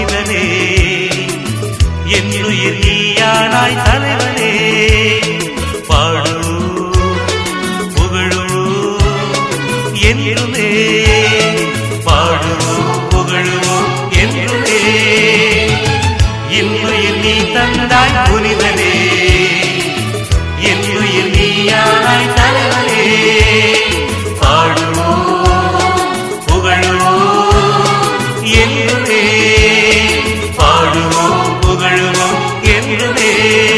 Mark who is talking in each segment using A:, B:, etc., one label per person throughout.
A: புனிதனே என்னுயிர் நீயானாய் தலைவனே பாடு புகழு என்றுமே பாடு புகழு என்றுமே என்னுயிர் நீ தந்தாய் புனிதனே என்னுயிர் நீயானாய் தலைவனே பாடு புகழுவோம் என்றுமே பாடுவோம் புகழுவோம் என்றுமே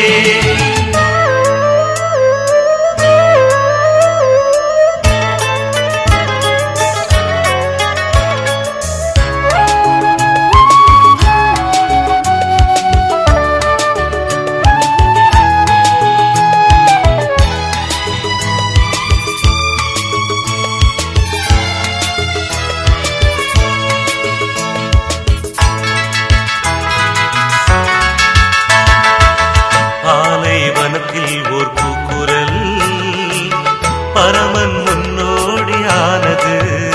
A: ஆலைவனத்தில் ஓர் பூக்குரல் பரமன் முன்னோடியானது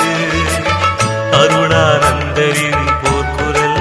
A: அருணானந்தரின் போர்க்குரல்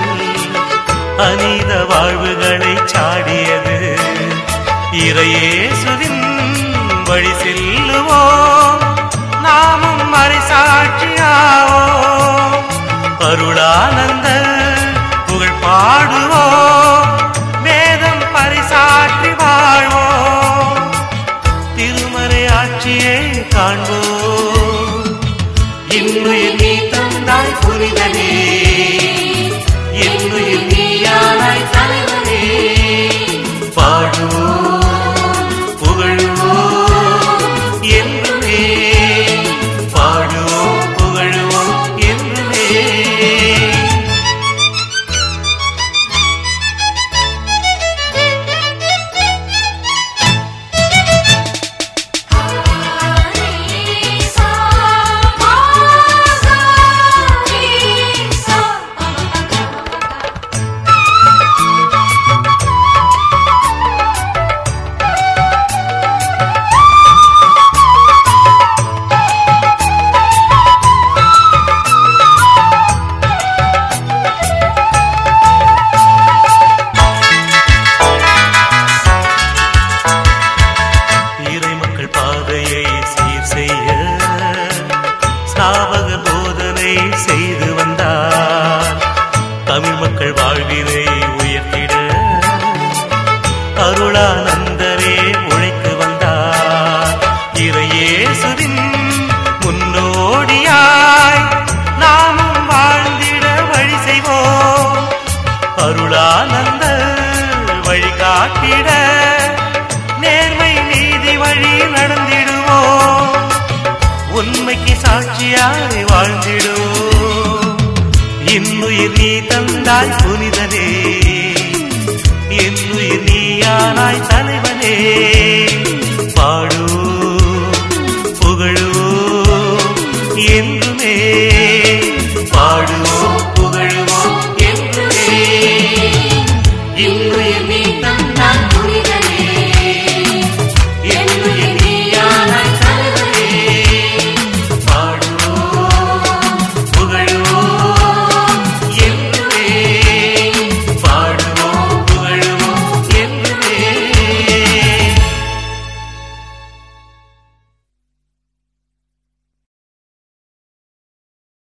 A: அநீத வாழ்வுகளை சாடியது இறையேசுவின் வழி செல்லுவோம் நாமும் மறைசாட்சியாவோம் அருளானந்த புகழ் பாடுவோம் வேதம் பரிசாற்றி வாழ்வோம் திருமறை ஆட்சியை காண்போம் இன்னுயிர் நீ தந்தாய் புனிதனே என்னுயிர் நீயானாய் தலைவனே பாடுவோம் புகழுவோம் என்றுமே பாடுவோம் புகழுவோம் என்றுமே
B: ஆரேசா ஆரேசா
A: இறை மக்கள் பாதையை சீர் செய்ய ஸ்தாபக போதனை செய்து வந்தார் தமிழ் மக்கள் வாழ்வினை உயர்த்திட அருளானந்தரே உழைத்து வந்தார் இறையேசுவின் முன்னோடியாய் நாமும் வாழ்ந்திட வழி செய்வோம் அருளானந்த வழிகாட்டிட நேர்மை நீதி வழி நடந்திடுவோம் உண்மைக்கு சாட்சியாய் வாழ்ந்திடுவோம் இன்னுயிர் நீ தந்தாய் புனிதனே என்னுயிர் நீயானாய் தலைவனே பாடு